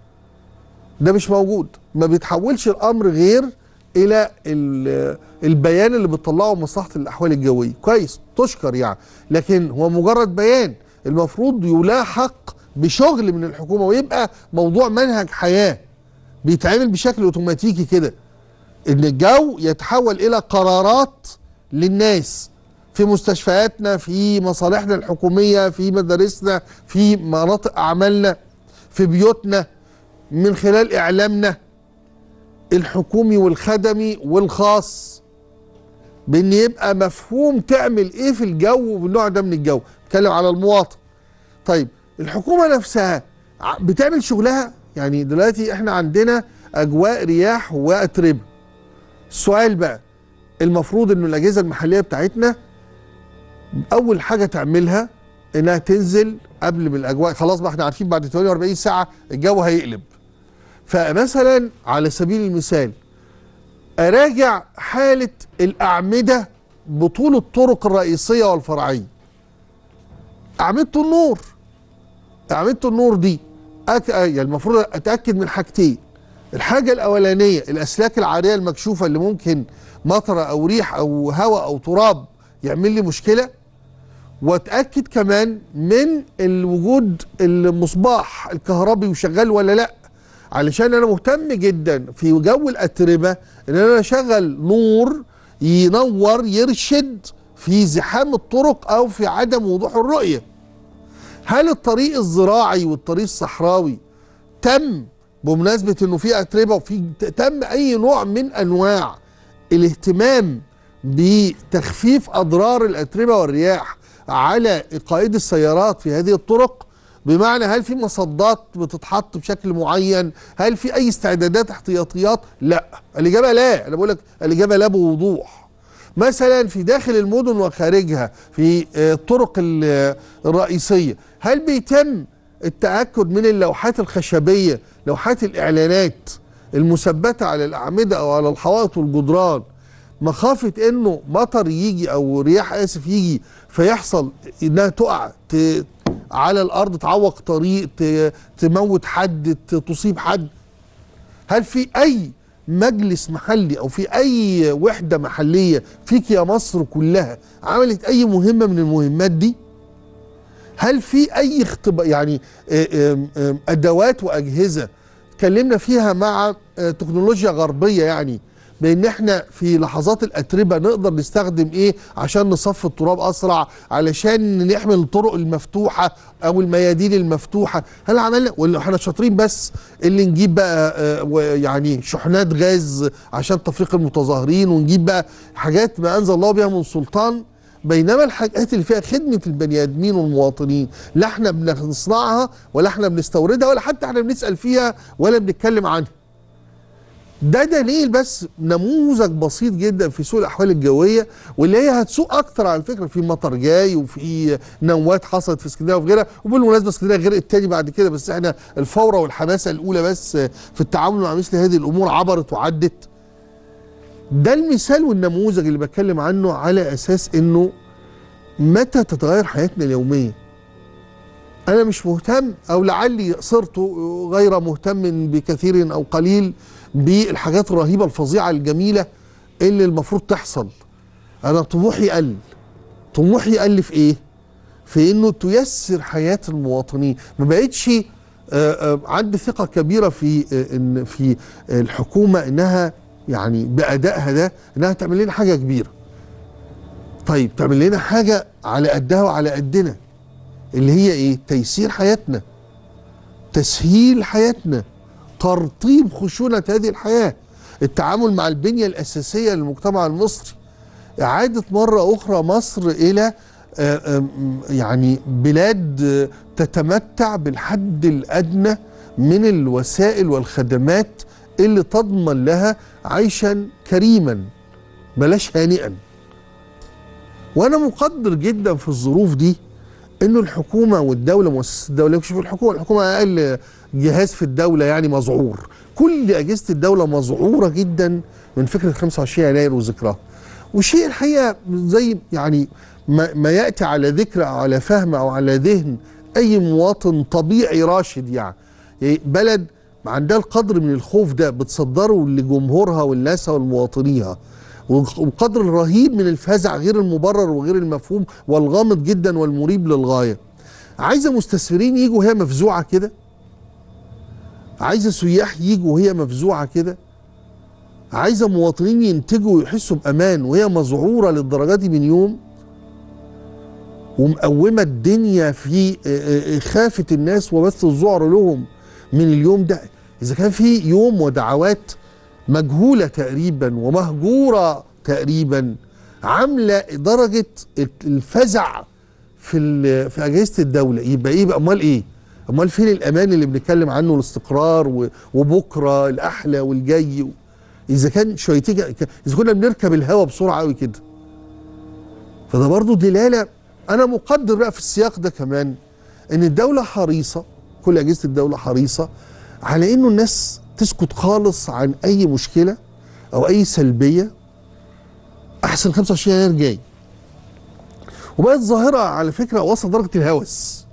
ده مش موجود ما بيتحولش الامر غير الى ال- البيان اللي بتطلعه مصلحه الاحوال الجويه كويس تشكر يعني لكن هو مجرد بيان المفروض يلاحق بشغل من الحكومه ويبقى موضوع منهج حياه بيتعمل بشكل اوتوماتيكي كده ان الجو يتحول الى قرارات للناس في مستشفياتنا في مصالحنا الحكوميه في مدارسنا في مناطق اعمالنا في بيوتنا من خلال اعلامنا الحكومي والخدمي والخاص بان يبقى مفهوم تعمل ايه في الجو بالنوع ده من الجو بتكلم على المواطن طيب الحكومه نفسها ع- بتعمل شغلها يعني دلوقتي احنا عندنا اجواء رياح واتربه السؤال بقى المفروض انه الاجهزه المحليه بتاعتنا اول حاجه تعملها انها تنزل قبل من الاجواء خلاص بقى احنا عارفين بعد 48 ساعه الجو هيقلب فمثلا على سبيل المثال اراجع حاله الاعمده بطول الطرق الرئيسيه والفرعيه اعمده النور اعمده النور دي أك... يعني المفروض اتاكد من حاجتين الحاجه الاولانيه الاسلاك العاريه المكشوفه اللي ممكن مطره او ريح او هواء او تراب يعمل لي مشكله واتاكد كمان من الوجود المصباح الكهربي وشغال ولا لا علشان انا مهتم جدا في جو الاتربه ان انا اشغل نور ينور يرشد في زحام الطرق او في عدم وضوح الرؤيه هل الطريق الزراعي والطريق الصحراوي تم بمناسبه انه في اتربه وفي تم اي نوع من انواع الاهتمام بتخفيف اضرار الاتربه والرياح على قائد السيارات في هذه الطرق بمعنى هل في مصدات بتتحط بشكل معين هل في اي استعدادات احتياطيات لا الاجابه لا انا بقول لك الاجابه لا بوضوح مثلا في داخل المدن وخارجها في آه، الطرق ال- الرئيسيه هل بيتم التاكد من اللوحات الخشبيه لوحات الاعلانات المثبته على الاعمده او على الحوائط والجدران مخافه انه مطر يجي او رياح اسف يجي فيحصل انها تقع ت... على الارض تعوق طريق ت... تموت حد ت- تصيب حد هل في اي مجلس محلي او في اي وحده محليه فيك يا مصر كلها عملت اي مهمه من المهمات دي هل في اي اختبار يعني آه، آم، آم، ادوات واجهزه اتكلمنا فيها مع آه، تكنولوجيا غربيه يعني بان احنا في لحظات الاتربه نقدر نستخدم ايه عشان نصفي التراب اسرع علشان نحمل الطرق المفتوحه او الميادين المفتوحه هل عملنا ولا احنا شاطرين بس اللي نجيب بقى آه، و- يعني شحنات غاز عشان تفريق المتظاهرين ونجيب بقى حاجات ما انزل الله بها من سلطان بينما الحاجات اللي فيها خدمه البني ادمين والمواطنين لا احنا بنصنعها ولا احنا بنستوردها ولا حتى احنا بنسال فيها ولا بنتكلم عنها ده دليل بس نموذج بسيط جدا في سوء الاحوال الجويه واللي هي هتسوق اكتر على فكره في مطر جاي وفي نوات حصلت في اسكندريه وفي غيرها وبالمناسبه اسكندريه غير التاني بعد كده بس احنا الفوره والحماسه الاولى بس في التعامل مع مثل هذه الامور عبرت وعدت ده المثال والنموذج اللي بتكلم عنه على اساس انه متى تتغير حياتنا اليوميه انا مش مهتم او لعلي صرت غير مهتم بكثير او قليل بالحاجات الرهيبه الفظيعه الجميله اللي المفروض تحصل انا طموحي قل طموحي قل في ايه في انه تيسر حياه المواطنين ما بقتش آه، آه، عندي ثقه كبيره في آه، ان في الحكومه انها يعني بادائها ده انها تعمل لنا حاجه كبيره طيب تعمل لنا حاجه على قدها وعلى قدنا اللي هي ايه تيسير حياتنا تسهيل حياتنا ترطيب خشونة هذه الحياة التعامل مع البنية الأساسية للمجتمع المصري إعادة مرة أخرى مصر إلى آه، آم، يعني بلاد آه، تتمتع بالحد الأدنى من الوسائل والخدمات اللي تضمن لها عيشا كريما بلاش هانئا وانا مقدر جدا في الظروف دي انه الحكومه والدوله مؤسسه الدوله شوف الحكومه الحكومه اقل جهاز في الدوله يعني مذعور كل اجهزه الدوله مذعوره جدا من فكره 25 يناير وذكرها وشيء الحقيقه زي يعني ما, ما ياتي على ذكر او على فهم او على ذهن اي مواطن طبيعي راشد يعني يعني بلد عندها القدر من الخوف ده بتصدره لجمهورها والناس والمواطنيها وقدر رهيب من الفزع غير المبرر وغير المفهوم والغامض جدا والمريب للغايه عايزه مستثمرين يجوا وهي مفزوعه كده عايزه سياح يجوا وهي مفزوعه كده عايزه مواطنين ينتجوا ويحسوا بامان وهي مذعوره للدرجه دي من يوم ومقومه الدنيا في خافه الناس وبث الذعر لهم من اليوم ده اذا كان في يوم ودعوات مجهوله تقريبا ومهجوره تقريبا عامله درجه الفزع في ال- في اجهزه الدوله يبقى ايه بقى امال ايه؟ امال فين الامان اللي بنتكلم عنه والاستقرار و- وبكره الاحلى والجاي اذا كان شويتين اذا كنا بنركب الهوا بسرعه قوي كده فده برضو دلاله انا مقدر بقى في السياق ده كمان ان الدوله حريصه كل اجهزه الدوله حريصه على انه الناس تسكت خالص عن اي مشكله او اي سلبيه احسن 25 يناير جاي وبقت ظاهره على فكره وصل درجه الهوس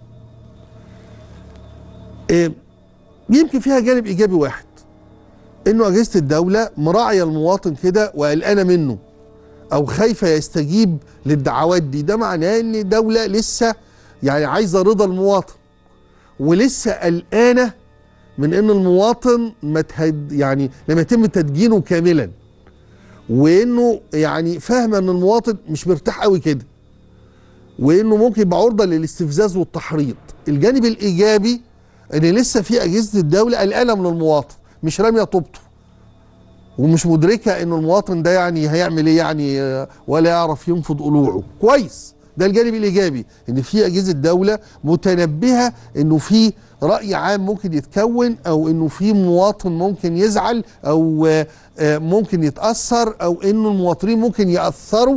إيه، يمكن فيها جانب ايجابي واحد انه اجهزه الدوله مراعيه المواطن كده وقلقانه منه او خايفه يستجيب للدعوات دي ده معناه ان الدوله لسه يعني عايزه رضا المواطن ولسه قلقانه من ان المواطن ما تهد يعني لما يتم تدجينه كاملا وانه يعني فاهمه ان المواطن مش مرتاح قوي كده وانه ممكن يبقى عرضه للاستفزاز والتحريض الجانب الايجابي ان لسه في اجهزه الدوله قلقانه من المواطن مش راميه طوبته ومش مدركه انه المواطن ده يعني هيعمل ايه يعني آه، ولا يعرف ينفض قلوعه كويس ده الجانب الايجابي ان في اجهزه دوله متنبهه انه في راي عام ممكن يتكون او انه في مواطن ممكن يزعل او آه، آه، ممكن يتاثر او انه المواطنين ممكن ياثروا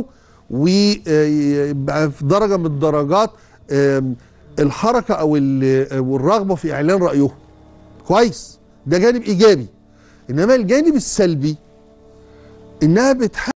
ويبقى في درجه من الدرجات آم، الحركه او ال- والرغبه في اعلان رايهم كويس ده جانب ايجابي انما الجانب السلبي انها بتح